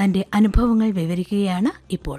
തന്റെ അനുഭവങ്ങൾ വിവരിക്കുകയാണ് ഇപ്പോൾ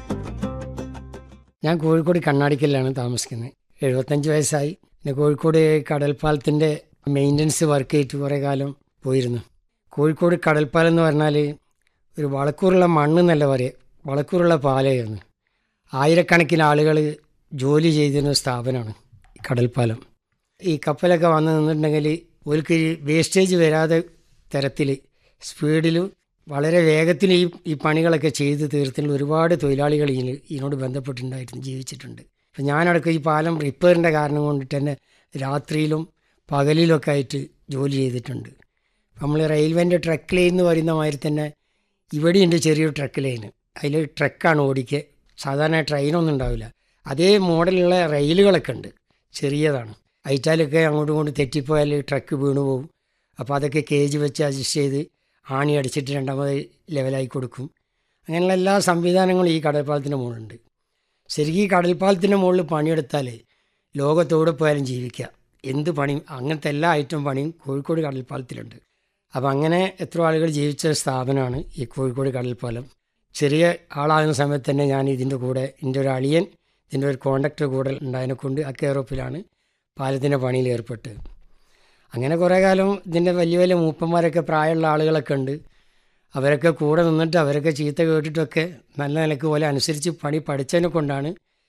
ഞാൻ കോഴിക്കോട് കണ്ണാടിക്കലിലാണ് താമസിക്കുന്നത് എഴുപത്തഞ്ച് വയസ്സായി പിന്നെ കോഴിക്കോട് കടൽപ്പാലത്തിൻ്റെ മെയിൻ്റനൻസ് വർക്ക് ചെയ്തിട്ട് കുറേ കാലം പോയിരുന്നു കോഴിക്കോട് കടൽപ്പാലം എന്ന് പറഞ്ഞാൽ ഒരു വളക്കൂറുള്ള മണ്ണ് എന്നല്ല പറയുക വളക്കൂറുള്ള പാലയായിരുന്നു ആയിരക്കണക്കിന് ആളുകൾ ജോലി ചെയ്തിരുന്ന സ്ഥാപനമാണ് ഈ കടൽപ്പാലം ഈ കപ്പലൊക്കെ വന്ന് നിന്നിട്ടുണ്ടെങ്കിൽ ഓർക്ക് വേസ്റ്റേജ് വരാതെ തരത്തിൽ സ്പീഡിലും വളരെ വേഗത്തിൽ ഈ ഈ പണികളൊക്കെ ചെയ്ത് തീർത്തിട്ടുള്ള ഒരുപാട് തൊഴിലാളികൾ ഇതിൽ ഇതിനോട് ബന്ധപ്പെട്ടിട്ടുണ്ടായിരുന്നു ജീവിച്ചിട്ടുണ്ട് അപ്പം ഞാനടക്കം ഈ പാലം റിപ്പയറിൻ്റെ കാരണം കൊണ്ടിട്ട് തന്നെ രാത്രിയിലും പകലിലൊക്കെ ആയിട്ട് ജോലി ചെയ്തിട്ടുണ്ട് നമ്മൾ റെയിൽവേൻ്റെ ട്രക്ക് ലൈൻ എന്ന് പറയുന്ന മാതിരി തന്നെ ഇവിടെയുണ്ട് ചെറിയൊരു ട്രക്ക് ലൈന് അതിൽ ട്രക്കാണ് ഓടിക്കുക സാധാരണ ട്രെയിനൊന്നും ഉണ്ടാവില്ല അതേ മോഡലുള്ള റെയിലുകളൊക്കെ ഉണ്ട് ചെറിയതാണ് അയച്ചാലൊക്കെ അങ്ങോട്ടും ഇങ്ങോട്ടും തെറ്റിപ്പോയാൽ ട്രക്ക് വീണു പോകും അപ്പോൾ അതൊക്കെ കേജ് വെച്ച് അഡ്ജസ്റ്റ് ചെയ്ത് ആണി അടിച്ചിട്ട് രണ്ടാമത് ലെവലായി കൊടുക്കും അങ്ങനെയുള്ള എല്ലാ സംവിധാനങ്ങളും ഈ കടൽപ്പാലത്തിൻ്റെ മുകളിലുണ്ട് ശരിക്കും ഈ കടൽപ്പാലത്തിൻ്റെ മുകളിൽ പണിയെടുത്താൽ ലോകത്തോടെ പോയാലും ജീവിക്കുക എന്ത് പണിയും അങ്ങനത്തെ എല്ലാ ഐറ്റം പണിയും കോഴിക്കോട് കടൽപ്പാലത്തിലുണ്ട് അപ്പോൾ അങ്ങനെ എത്ര ആളുകൾ ജീവിച്ച സ്ഥാപനമാണ് ഈ കോഴിക്കോട് കടൽപ്പാലം ചെറിയ ആളാകുന്ന സമയത്ത് തന്നെ ഞാൻ ഇതിൻ്റെ കൂടെ എൻ്റെ ഒരു അളിയൻ ഇതിൻ്റെ ഒരു കോണ്ടക്ടർ കൂടെ ഉണ്ടായതിനെ കൊണ്ട് ആ കെയറോപ്പിലാണ് പാലത്തിൻ്റെ പണിയിൽ ഏർപ്പെട്ടത് അങ്ങനെ കുറേ കാലം ഇതിൻ്റെ വലിയ വലിയ മൂപ്പന്മാരൊക്കെ പ്രായമുള്ള ആളുകളൊക്കെ ഉണ്ട് അവരൊക്കെ കൂടെ നിന്നിട്ട് അവരൊക്കെ ചീത്ത കേട്ടിട്ടൊക്കെ നല്ല നിലക്ക് പോലെ അനുസരിച്ച് പണി പഠിച്ചതിനെ കൊണ്ടാണ്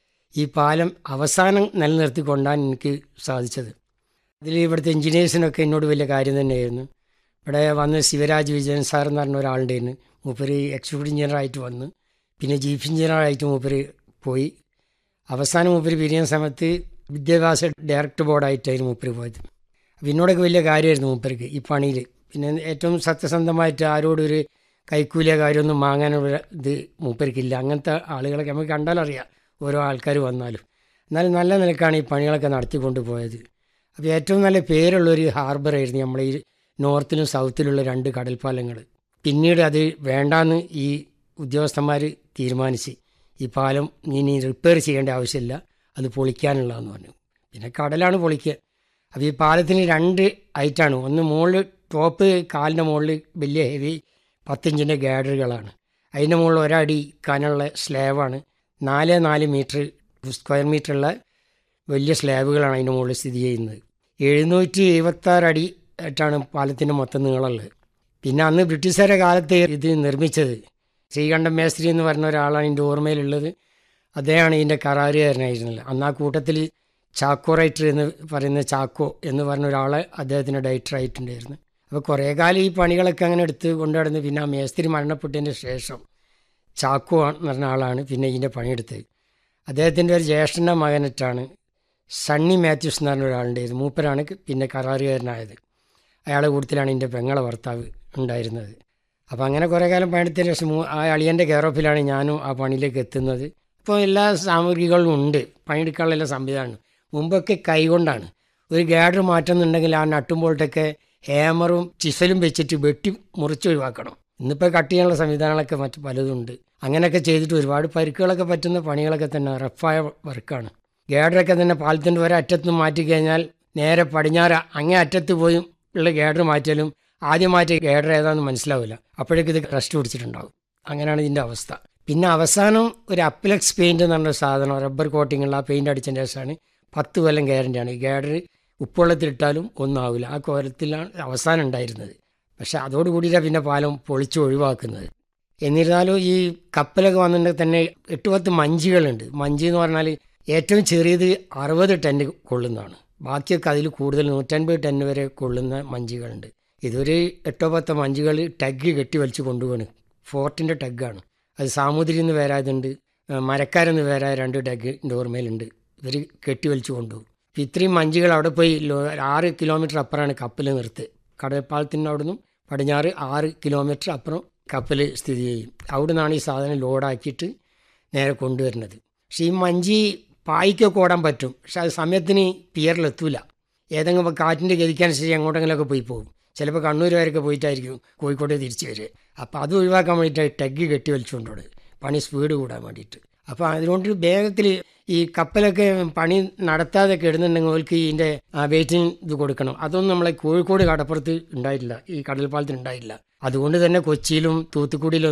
ഈ പാലം അവസാനം നിലനിർത്തിക്കൊണ്ടാൻ എനിക്ക് സാധിച്ചത് അതിൽ ഇവിടുത്തെ എൻജിനീയേഴ്സിനൊക്കെ എന്നോട് വലിയ കാര്യം തന്നെയായിരുന്നു ഇവിടെ വന്ന് ശിവരാജ് വിജയൻ സാർ എന്ന് പറഞ്ഞ ഒരാളുണ്ടായിരുന്നു മൂപ്പര് എക്സിക്യൂട്ടീവ് എഞ്ചിനീയറായിട്ട് വന്ന് പിന്നെ ചീഫ് എഞ്ചിനീയറായിട്ട് മൂപ്പര് പോയി അവസാനം മൂപ്പര് പിരിയുന്ന സമയത്ത് വിദ്യാഭ്യാസ ഡയറക്ടർ ബോർഡായിട്ടായിരുന്നു മൂപ്പര് പോയത് അപ്പം എന്നോടൊക്കെ വലിയ കാര്യമായിരുന്നു മൂപ്പർക്ക് ഈ പണിയിൽ പിന്നെ ഏറ്റവും സത്യസന്ധമായിട്ട് ആരോടൊരു കൈക്കൂലിയ കാര്യമൊന്നും വാങ്ങാനുള്ള ഇത് മൂപ്പർക്കില്ല അങ്ങനത്തെ ആളുകളൊക്കെ നമുക്ക് കണ്ടാലറിയാം ഓരോ ആൾക്കാർ വന്നാലും എന്നാലും നല്ല നിലക്കാണ് ഈ പണികളൊക്കെ നടത്തിക്കൊണ്ട് പോയത് അപ്പോൾ ഏറ്റവും നല്ല പേരുള്ളൊരു ഹാർബറായിരുന്നു നമ്മളെ ഈ നോർത്തിലും സൗത്തിലുള്ള രണ്ട് കടൽപ്പാലങ്ങൾ പിന്നീട് അത് വേണ്ടാന്ന് ഈ ഉദ്യോഗസ്ഥന്മാർ തീരുമാനിച്ച് ഈ പാലം ഇനി റിപ്പയർ ചെയ്യേണ്ട ആവശ്യമില്ല അത് പൊളിക്കാനുള്ളതെന്ന് പറഞ്ഞു പിന്നെ കടലാണ് പൊളിക്കുക അപ്പോൾ ഈ പാലത്തിന് രണ്ട് ഐറ്റാണ് ഒന്ന് മുകളിൽ ടോപ്പ് കാലിൻ്റെ മുകളിൽ വലിയ ഹെവി പത്തിഞ്ചിൻ്റെ ഗാഡറുകളാണ് അതിൻ്റെ മുകളിൽ ഒരടി കനുള്ള സ്ലാബാണ് നാല് നാല് മീറ്റർ സ്ക്വയർ മീറ്ററുള്ള വലിയ സ്ലാബുകളാണ് അതിൻ്റെ മുകളിൽ സ്ഥിതി ചെയ്യുന്നത് എഴുന്നൂറ്റി എഴുപത്താറ് അടി ആയിട്ടാണ് പാലത്തിൻ്റെ മൊത്തം നീളമുള്ളത് പിന്നെ അന്ന് ബ്രിട്ടീഷുകാരുടെ കാലത്ത് ഇത് നിർമ്മിച്ചത് ശ്രീകണ്ഠൻ മേസ്ത്രി എന്ന് പറഞ്ഞ ഒരാളാണ് എൻ്റെ ഓർമ്മയിലുള്ളത് അദ്ദേഹമാണ് ഇതിൻ്റെ കരാറുകാരനായിരുന്നത് അന്ന് ആ കൂട്ടത്തിൽ ചാക്കോ റൈറ്റർ എന്ന് പറയുന്ന ചാക്കോ എന്ന് പറഞ്ഞ ഒരാളെ അദ്ദേഹത്തിന് ഡയറക്ടർ ആയിട്ടുണ്ടായിരുന്നു അപ്പോൾ കുറേ കാലം ഈ പണികളൊക്കെ അങ്ങനെ എടുത്ത് കൊണ്ടുനടന്ന് പിന്നെ ആ മേസ്ത്രി മരണപ്പെട്ടതിന് ശേഷം ചാക്കോ എന്ന് പറഞ്ഞ ആളാണ് പിന്നെ ഇതിൻ്റെ പണിയെടുത്തത് അദ്ദേഹത്തിൻ്റെ ഒരു ജ്യേഷ്ഠൻ്റെ മകനിട്ടാണ് സണ്ണി മാത്യൂസ് എന്ന് പറഞ്ഞ ഒരാളുണ്ടായിരുന്നു മൂപ്പരാണ് പിന്നെ കരാറുകാരനായത് അയാളെ കൂട്ടത്തിലാണ് എൻ്റെ പെങ്ങളെ ഭർത്താവ് ഉണ്ടായിരുന്നത് അപ്പോൾ അങ്ങനെ കുറേ കാലം പണിയെടുത്തതിന് ശേഷം മൂ- ആ അളിയൻ്റെ കെയറോഫിലാണ് ഞാനും ആ പണിയിലേക്ക് എത്തുന്നത് ഇപ്പോൾ എല്ലാ സാമഗ്രികളും ഉണ്ട് പണിയെടുക്കാനുള്ള എല്ലാ സംവിധാനമാണ് മുമ്പൊക്കെ കൈകൊണ്ടാണ് ഒരു ഗാഡർ മാറ്റുന്നുണ്ടെങ്കിൽ ആ നട്ടും ബോൾട്ടൊക്കെ ഹാമറും ചിസലും വെച്ചിട്ട് വെട്ടി മുറിച്ച് ഒഴിവാക്കണം ഇന്നിപ്പോൾ കട്ട് ചെയ്യാനുള്ള സംവിധാനങ്ങളൊക്കെ മറ്റ് പലതും ഉണ്ട് അങ്ങനെയൊക്കെ ചെയ്തിട്ട് ഒരുപാട് പരിക്കുകളൊക്കെ പറ്റുന്ന പണികളൊക്കെ തന്നെ റഫായ വർക്കാണ് ഗാഡറൊക്കെ തന്നെ പാലത്തിൻ്റെ ഒരറ്റത്ത് നിന്ന് മാറ്റി കഴിഞ്ഞാൽ നേരെ പടിഞ്ഞാറ് അങ്ങേ അറ്റത്ത് പോയി ഉള്ള ഗാഡർ മാറ്റിയാലും ആദ്യം മാറ്റിയ ഗാഡർ ഏതാണെന്ന് മനസ്സിലാവില്ല അപ്പോഴേക്കും ഇത് റെസ്റ്റ് പിടിച്ചിട്ടുണ്ടാവും അങ്ങനെയാണ് ഇതിൻ്റെ അവസ്ഥ പിന്നെ അവസാനം ഒരു അപ്ലക്സ് പെയിൻറ് എന്ന് പറഞ്ഞ സാധനം റബ്ബർ കോട്ടിംഗ് ഉള്ള ആ പെയിൻറ് അടിച്ചതിൻ്റെ ശേഷമാണ് പത്ത് കൊല്ലം ഗ്യാരൻ്റിയാണ് ഈ ഗാഡർ ഉപ്പുവെള്ളത്തിലിട്ടാലും ഒന്നും ആവില്ല ആ കോലത്തിലാണ് അവസാനം ഉണ്ടായിരുന്നത് പക്ഷെ അതോടുകൂടിയിട്ടാണ് പിന്നെ പാലം പൊളിച്ച് ഒഴിവാക്കുന്നത് എന്നിരുന്നാലും ഈ കപ്പലൊക്കെ വന്നിട്ടുണ്ടെങ്കിൽ തന്നെ എട്ട് പത്ത് മഞ്ചികളുണ്ട് മഞ്ചി എന്ന് പറഞ്ഞാൽ ഏറ്റവും ചെറിയത് അറുപത് ടണ്ണ് കൊള്ളുന്നതാണ് ബാക്കിയൊക്കെ അതിൽ കൂടുതൽ നൂറ്റൻപത് ടണ്ണ് വരെ കൊള്ളുന്ന മഞ്ചികളുണ്ട് ഇതൊരു എട്ടോ പത്തോ മഞ്ചുകൾ ടഗ് കെട്ടി വലിച്ച് കൊണ്ടുപോകണ് ഫോർട്ടിൻ്റെ ടഗ്ഗാണ് അത് സാമൂതിരി എന്ന് വരാതുണ്ട് മരക്കാരെന്ന് വരാ രണ്ട് ടഗ് എൻ്റെ ഓർമ്മയിലുണ്ട് ഇവർ കെട്ടി വലിച്ച് കൊണ്ടുപോകും അപ്പം ഇത്രയും മഞ്ചുകൾ അവിടെ പോയി ലോ- ആറ് കിലോമീറ്റർ അപ്പുറമാണ് കപ്പൽ നിർത്ത് കടൽപ്പാലത്തിൻ്റെ അവിടെ നിന്നും പടിഞ്ഞാറ് ആറ് കിലോമീറ്റർ അപ്പുറം കപ്പൽ സ്ഥിതി ചെയ്യും അവിടെ നിന്നാണ് ഈ സാധനം ലോഡാക്കിയിട്ട് നേരെ കൊണ്ടുവരുന്നത് പക്ഷേ ഈ മഞ്ചി പായ്ക്കൊക്കെ ഓടാൻ പറ്റും പക്ഷെ അത് സമയത്തിന് പിയറിലെത്തൂല ഏതെങ്കിലും ഇപ്പോൾ കാറ്റിൻ്റെ ഗതിക്കനുസരിച്ച് എങ്ങോട്ടെങ്കിലുമൊക്കെ പോയി പോകും ചിലപ്പോൾ കണ്ണൂർ വരെയൊക്കെ പോയിട്ടായിരിക്കും കോഴിക്കോട്ട് തിരിച്ച് വരിക അപ്പോൾ അത് ഒഴിവാക്കാൻ വേണ്ടിയിട്ട് ടഗ് കെട്ടി വലിച്ചുകൊണ്ടോട് പണി സ്പീഡ് കൂടാൻ വേണ്ടിയിട്ട് അപ്പോൾ അതുകൊണ്ട് വേഗത്തിൽ ഈ കപ്പലൊക്കെ പണി നടത്താതെ കിടന്നുണ്ടെങ്കിൽ അവർക്ക് ഇതിൻ്റെ വെയിറ്റിംഗ് ഇത് കൊടുക്കണം അതൊന്നും നമ്മളെ കോഴിക്കോട് കടപ്പുറത്ത് ഉണ്ടായിട്ടില്ല ഈ കടൽപ്പാലത്തിന് ഉണ്ടായിട്ടില്ല അതുകൊണ്ട് തന്നെ കൊച്ചിയിലും തൂത്തുക്കുടിയിലും